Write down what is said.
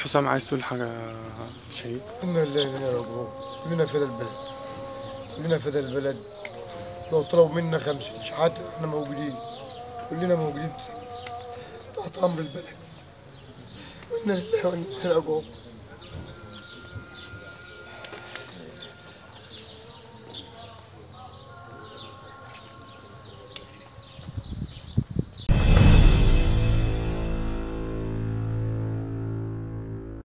حسام عايز تقول حاجة يا شهيد إنا لله وإنا إليه راجعون كلنا فدا البلد كلنا فدا البلد لو طلبوا منا خمسة شحاتة احنا موجودين كلنا موجودين تحت أمر البلد وإنا لله وإنا إليه راجعون